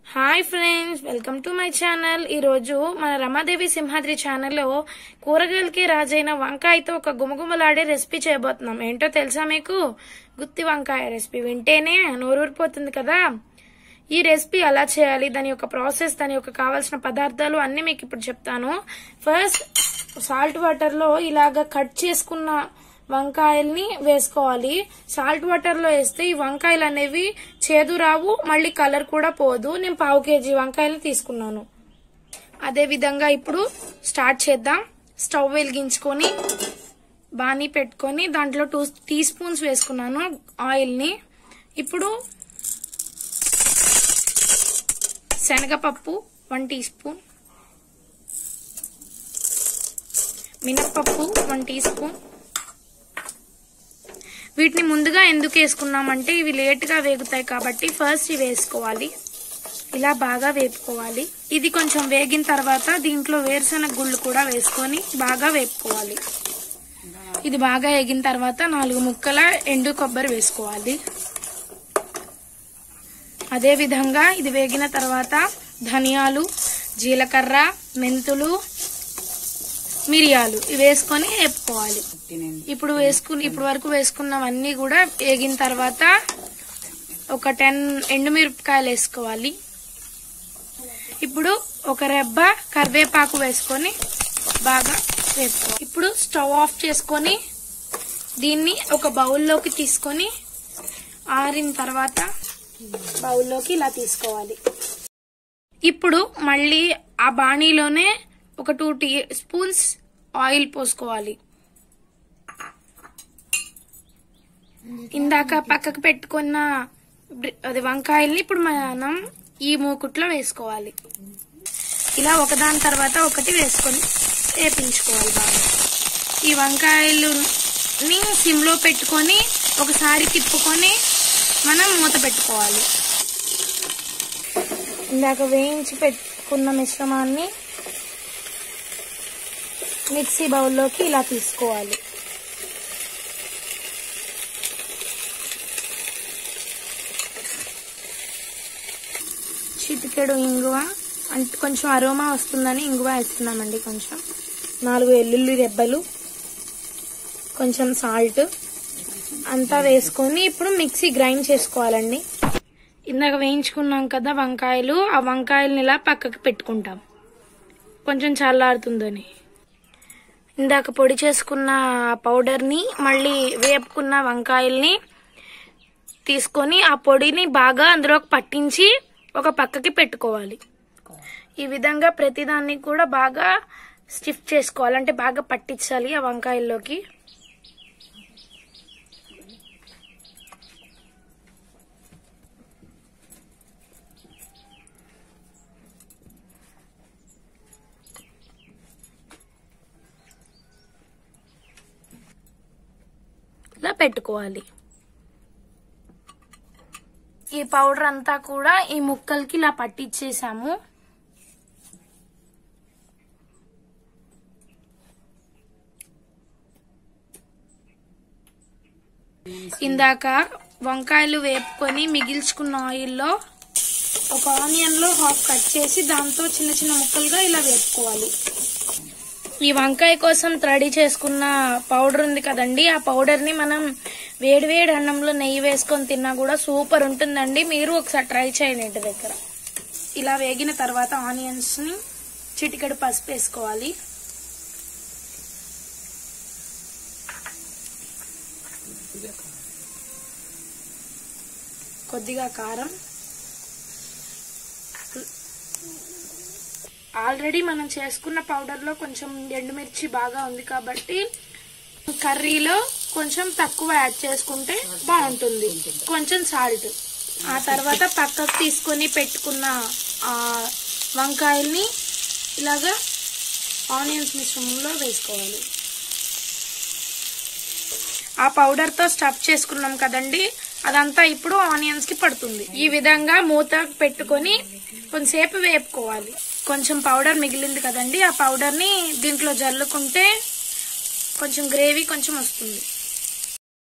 hi friends welcome to my channel ఈ రోజు మన రమాదేవి సింహాద్రి ఛానల్లో కూరగాయలకి రాజైన వంకాయతో ఒక గుమగుమలాడే రెసిపీ చేయబోతున్నాం ఏంటో తెలుసా మీకు గుత్తి వంకాయ రెసిపీ వింటేనే నోరూరిపోతుంది కదా ఈ రెసిపీ ఎలా చేయాలి దాని యొక్క ప్రాసెస్ దాని యొక్క కావాల్సిన పదార్థాలు అన్ని మీకు ఇప్పుడు చెప్తాను ఫస్ట్ సాల్ట్ వాటర్ లో ఇలాగ కట్ చేసుకున్న వంకాయల్ని వేసుకోవాలి సాల్ట్ వాటర్ లో వేస్తే ఈ వంకాయలు అనేవి చేదు రావు మళ్ళీ కలర్ కూడా పోదు నేను పావు కేజీ వంకాయలు తీసుకున్నాను అదే విధంగా ఇప్పుడు స్టార్ట్ చేద్దాం స్టవ్ వెలిగించుకొని బాణీ పెట్టుకొని దాంట్లో టూ టీ స్పూన్స్ వేసుకున్నాను ఆయిల్ ని ఇప్పుడు శనగపప్పు వన్ టీ స్పూన్ మినప్పప్పు వన్ టీ స్పూన్ వీటిని ముందుగా ఎందుకు వేసుకున్నామంటే ఇవి లేట్గా వేగుతాయి కాబట్టి ఫస్ట్ ఇవి వేసుకోవాలి ఇలా బాగా వేపుకోవాలి ఇది కొంచెం వేగిన తర్వాత దీంట్లో వేరుశనగ గుళ్ళు కూడా వేసుకొని బాగా వేపుకోవాలి ఇది బాగా వేగిన తర్వాత నాలుగు ముక్కల ఎండు కొబ్బరి వేసుకోవాలి అదే విధంగా ఇది వేగిన తర్వాత ధనియాలు జీలకర్ర మెంతులు మిరియాలు ఇవి వేసుకొని వేపుకోవాలి ఇప్పుడు వేసుకుని ఇప్పుడు వరకు వేసుకున్నవన్నీ కూడా వేగిన తర్వాత ఒక టెన్ ఎండుమిరపకాయలు వేసుకోవాలి ఇప్పుడు ఒక రెబ్బ కరివేపాకు వేసుకొని బాగా వేపుకోవాలి ఇప్పుడు స్టవ్ ఆఫ్ చేసుకొని దీన్ని ఒక బౌల్లోకి తీసుకొని ఆరిన తర్వాత బౌల్లోకి ఇలా తీసుకోవాలి ఇప్పుడు మళ్ళీ ఆ బాణీలోనే ఒక టూ టీ స్పూన్స్ ఆయిల్ పోసుకోవాలి ఇందాక పక్కకు పెట్టుకున్న బ్రి- అది వంకాయల్ని ఇప్పుడు మనం ఈ మూకుట్లో వేసుకోవాలి ఇలా ఒకదాని తర్వాత ఒకటి వేసుకొని వేపించుకోవాలి బాగా ఈ వంకాయలుని సిమ్లో పెట్టుకొని ఒకసారి తిప్పుకొని మనం మూత పెట్టుకోవాలి ఇందాక వేయించి పెట్టుకున్న మిశ్రమాన్ని మిక్సీ బౌల్లోకి ఇలా తీసుకోవాలి చిటికెడు ఇంగువ అంటే కొంచెం అరోమా వస్తుందని ఇంగువ వేస్తున్నామండి కొంచెం నాలుగు వెల్లుల్లి రెబ్బలు కొంచెం సాల్ట్ అంతా వేసుకొని ఇప్పుడు మిక్సీ గ్రైండ్ చేసుకోవాలండి ఇందాక వేయించుకున్నాం కదా వంకాయలు ఆ వంకాయలని ఇలా పక్కకి పెట్టుకుంటాం కొంచెం చల్లారుతుందని ఇందాక పొడి చేసుకున్న పౌడర్ని మళ్ళీ వేపుకున్న వంకాయల్ని తీసుకొని ఆ పొడిని బాగా అందులోకి పట్టించి ఒక పక్కకి పెట్టుకోవాలి ఈ విధంగా ప్రతిదాన్ని కూడా బాగా స్టిఫ్ చేసుకోవాలి అంటే బాగా పట్టించాలి ఆ వంకాయల్లోకి ఇలా పెట్టుకోవాలి ఈ పౌడర్ అంతా కూడా ఈ ముక్కలకి ఇలా పట్టించేసాము ఇందాక వంకాయలు వేపుకొని మిగిల్చుకున్న ఆయిల్లో ఒక ఆనియన్ లో హాఫ్ కట్ చేసి దాంతో చిన్న చిన్న ముక్కలుగా ఇలా వేపుకోవాలి ఈ వంకాయ కోసం రెడీ చేసుకున్న పౌడర్ ఉంది కదండి ఆ పౌడర్ ని మనం వేడి వేడి అన్నంలో నెయ్యి వేసుకొని తిన్నా కూడా సూపర్ ఉంటుందండి మీరు ఒకసారి ట్రై చేయండి ఇంటి దగ్గర ఇలా వేగిన తర్వాత ఆనియన్స్ ని చిటికెడు పసుపు వేసుకోవాలి కొద్దిగా కారం ఆల్రెడీ మనం చేసుకున్న పౌడర్ లో కొంచెం ఎండుమిర్చి బాగా ఉంది కాబట్టి కర్రీలో కొంచెం తక్కువ యాడ్ చేసుకుంటే బాగుంటుంది కొంచెం సాల్ట్ ఆ తర్వాత పక్కకు తీసుకొని పెట్టుకున్న ఆ వంకాయల్ని ఇలాగా ఆనియన్స్ మిశ్రమంలో వేసుకోవాలి ఆ పౌడర్ తో స్టఫ్ చేసుకున్నాం కదండి అదంతా ఇప్పుడు ఆనియన్స్ కి పడుతుంది ఈ విధంగా మూత పెట్టుకొని కొంతసేపు వేపుకోవాలి కొంచెం పౌడర్ మిగిలింది కదండి ఆ పౌడర్ ని దీంట్లో జల్లుకుంటే కొంచెం గ్రేవీ కొంచెం వస్తుంది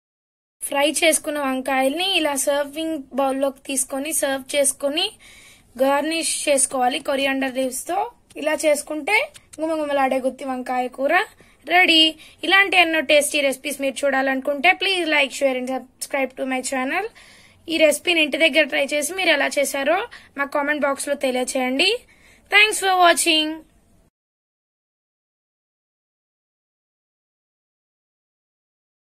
ఫ్రై చేసుకున్న వంకాయల్ని ఇలా సర్వింగ్ బౌల్లోకి తీసుకొని సర్వ్ చేసుకొని గార్నిష్ చేసుకోవాలి కొరియాండర్ లీవ్స్ తో ఇలా చేసుకుంటే గుమగుమలాడే గుత్తి వంకాయ కూర రెడీ ఇలాంటి ఎన్నో టేస్టీ రెసిపీస్ మీరు చూడాలనుకుంటే please like share and subscribe to my channel ఈ రెసిపీని ఇంటి దగ్గర ట్రై చేసి మీరు ఎలా చేశారో మా కామెంట్ బాక్స్ లో తెలియచేయండి థ్యాంక్స్ ఫర్ వాచింగ్